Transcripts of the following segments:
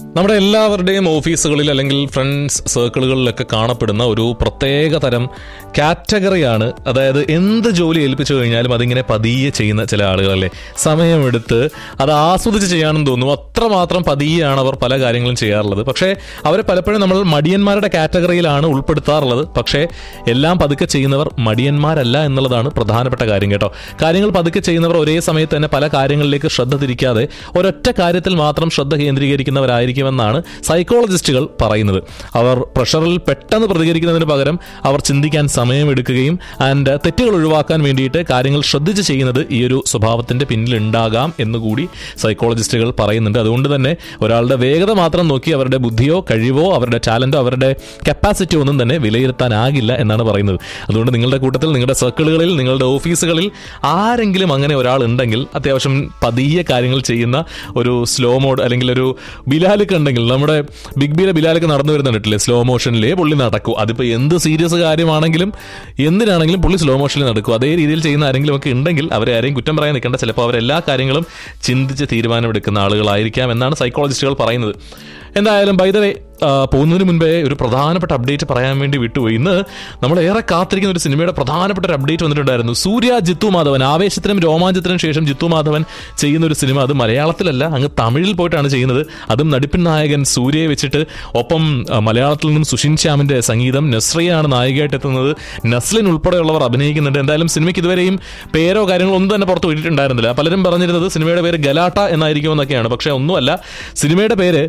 നമ്മുടെ എല്ലാവരുടെയും ഓഫീസുകളിൽ അല്ലെങ്കിൽ ഫ്രണ്ട്സ് സർക്കിളുകളിലൊക്കെ കാണപ്പെടുന്ന ഒരു പ്രത്യേക തരം കാറ്റഗറിയാണ് അതായത് എന്ത് ജോലി ഏൽപ്പിച്ചു കഴിഞ്ഞാലും അതിങ്ങനെ പതിയെ ചെയ്യുന്ന ചില ആളുകളല്ലേ സമയമെടുത്ത് അത് ആസ്വദിച്ച് ചെയ്യാണെന്ന് തോന്നുന്നു അത്രമാത്രം പതിയെയാണ് അവർ പല കാര്യങ്ങളും ചെയ്യാറുള്ളത് പക്ഷേ അവരെ പലപ്പോഴും നമ്മൾ മടിയന്മാരുടെ കാറ്റഗറിയിലാണ് ഉൾപ്പെടുത്താറുള്ളത് പക്ഷേ എല്ലാം പതുക്കെ ചെയ്യുന്നവർ മടിയന്മാരല്ല എന്നുള്ളതാണ് പ്രധാനപ്പെട്ട കാര്യം കേട്ടോ കാര്യങ്ങൾ പതുക്കെ ചെയ്യുന്നവർ ഒരേ സമയത്ത് തന്നെ പല കാര്യങ്ങളിലേക്ക് ശ്രദ്ധ തിരിക്കാതെ ഒരൊറ്റ കാര്യത്തിൽ മാത്രം ശ്രദ്ധ കേന്ദ്രീകരിക്കുന്നവരായിരിക്കുമെന്നാണ് സൈക്കോളജിസ്റ്റുകൾ പറയുന്നത് അവർ പ്രഷറിൽ പെട്ടെന്ന് പ്രതികരിക്കുന്നതിന് പകരം അവർ ചിന്തിക്കാൻ സമയമെടുക്കുകയും ആൻഡ് തെറ്റുകൾ ഒഴിവാക്കാൻ വേണ്ടിയിട്ട് കാര്യങ്ങൾ ശ്രദ്ധിച്ച് ചെയ്യുന്നത് ഈ ഒരു സ്വഭാവത്തിന്റെ പിന്നിൽ ഉണ്ടാകാം എന്നുകൂടി സൈക്കോളജിസ്റ്റുകൾ പറയുന്നുണ്ട് അതുകൊണ്ട് തന്നെ ഒരാളുടെ വേഗത മാത്രം നോക്കി അവരുടെ ബുദ്ധിയോ കഴിവോ അവരുടെ ടാലന്റോ അവരുടെ കപ്പാസിറ്റിയോ ഒന്നും തന്നെ വിലയിരുത്താനാകില്ല എന്നാണ് പറയുന്നത് അതുകൊണ്ട് നിങ്ങളുടെ കൂട്ടത്തിൽ നിങ്ങളുടെ സർക്കിളുകളിൽ നിങ്ങളുടെ ഓഫീസുകളിൽ ആരെങ്കിലും അങ്ങനെ ഒരാൾ ഉണ്ടെങ്കിൽ അത്യാവശ്യം പതിയെ കാര്യങ്ങൾ ചെയ്യുന്ന ഒരു സ്ലോ മോഡ് അല്ലെങ്കിൽ ഒരു ബിലാലൊക്കെ ഉണ്ടെങ്കിൽ നമ്മുടെ ബിഗ് ബിയിലെ ബിലാലൊക്കെ നടന്നു വരുന്നുണ്ടല്ലേ സ്ലോ മോഷനിലേ പുള്ളി നടക്കൂ അതിപ്പോൾ എന്ത് സീരിയസ് കാര്യമാണെങ്കിലും എന്തിനാണെങ്കിലും പുള്ളി സ്ലോ മോഷനിൽ നടക്കും അതേ രീതിയിൽ ചെയ്യുന്ന ആരെങ്കിലും ഒക്കെ ഉണ്ടെങ്കിൽ അവരെ ആരെയും കുറ്റം പറയാൻ നിൽക്കേണ്ട ചിലപ്പോൾ അവരെല്ലാ കാര്യങ്ങളും ചിന്തിച്ച് തീരുമാനമെടുക്കുന്ന ആളുകളായിരിക്കാം എന്നാണ് സൈക്കോളജിസ്റ്റുകൾ പറയുന്നത് എന്തായാലും ബൈദവേ പോകുന്നതിന് മുൻപേ ഒരു പ്രധാനപ്പെട്ട അപ്ഡേറ്റ് പറയാൻ വേണ്ടി വിട്ടുപോയി ഇന്ന് നമ്മൾ ഏറെ കാത്തിരിക്കുന്ന ഒരു സിനിമയുടെ പ്രധാനപ്പെട്ട ഒരു അപ്ഡേറ്റ് വന്നിട്ടുണ്ടായിരുന്നു സൂര്യ ജിത്തു മാധവൻ ആവേശത്തിനും രോമാഞ്ചത്തിനും ശേഷം ജിത്തു മാധവൻ ചെയ്യുന്ന ഒരു സിനിമ അത് മലയാളത്തിലല്ല അങ്ങ് തമിഴിൽ പോയിട്ടാണ് ചെയ്യുന്നത് അതും നടിപ്പിൻ നായകൻ സൂര്യയെ വെച്ചിട്ട് ഒപ്പം ആ, മലയാളത്തിൽ നിന്നും സുഷിൻ ശ്യാമിന്റെ സംഗീതം നസ്രിയാണ് നായികയായിട്ട് എത്തുന്നത് നസ്ലിൻ ഉൾപ്പെടെയുള്ളവർ അഭിനയിക്കുന്നുണ്ട് എന്തായാലും സിനിമയ്ക്ക് ഇതുവരെയും പേരോ കാര്യങ്ങളോ ഒന്നും തന്നെ പുറത്ത് വിട്ടിട്ടുണ്ടായിരുന്നില്ല പലരും പറഞ്ഞിരുന്നത് സിനിമയുടെ പേര് ഗലാട്ട എന്നായിരിക്കുമെന്നൊക്കെയാണ് പക്ഷേ ഒന്നുമല്ല സിനിമയുടെ പേര്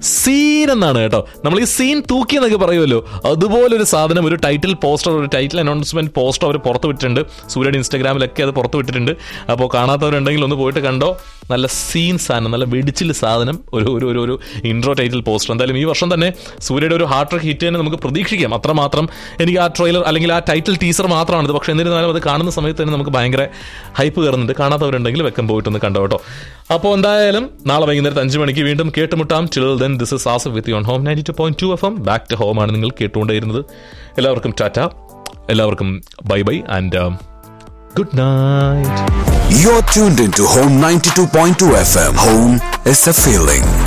സീൻ എന്നാണ് കേട്ടോ നമ്മൾ ഈ സീൻ തൂക്കി എന്നൊക്കെ പറയുമല്ലോ അതുപോലൊരു സാധനം ഒരു ടൈറ്റിൽ പോസ്റ്റർ ഒരു ടൈറ്റിൽ അനൗൺസ്മെന്റ് പോസ്റ്റർ അവർ പുറത്ത് വിട്ടിട്ടുണ്ട് സൂര്യയുടെ ഇൻസ്റ്റാഗ്രാമിലൊക്കെ അത് പുറത്ത് വിട്ടിട്ടുണ്ട് അപ്പോൾ കാണാത്തവരുണ്ടെങ്കിൽ ഒന്ന് പോയിട്ട് കണ്ടോ നല്ല സീൻ സാധനം നല്ല വെടിച്ചിൽ സാധനം ഒരു ഒരു ഒരു ഒരു ഇൻട്രോ ടൈറ്റിൽ പോസ്റ്റർ എന്തായാലും ഈ വർഷം തന്നെ സൂര്യയുടെ ഒരു ഹാർട്ട് ട്രക്ക് ഹിറ്റ് തന്നെ നമുക്ക് പ്രതീക്ഷിക്കാം അത്രമാത്രം എനിക്ക് ആ ട്രെയിലർ അല്ലെങ്കിൽ ആ ടൈറ്റിൽ ടീസർ മാത്രമാണിത് പക്ഷേ എന്നിരുന്നാലും അത് കാണുന്ന സമയത്ത് തന്നെ നമുക്ക് ഭയങ്കര ഹൈപ്പ് കയറുന്നുണ്ട് കാണാത്തവരുണ്ടെങ്കിൽ വെക്കം പോയിട്ടൊന്ന് കണ്ടോ കേട്ടോ അപ്പോൾ എന്തായാലും നാളെ വൈകുന്നേരത്ത് അഞ്ച് മണിക്ക് വീണ്ടും കേട്ടുമുട്ടാം ചിലർ then this is Asaf with you on home ninety two point two F M back to home ആണ് നിങ്ങൾ കേട്ടുകൊണ്ടേയിരുന്നത് എല്ലാവർക്കും ടാറ്റ എല്ലാവർക്കും bye bye and good night You're tuned into Home 92.2 FM. Home is a feeling.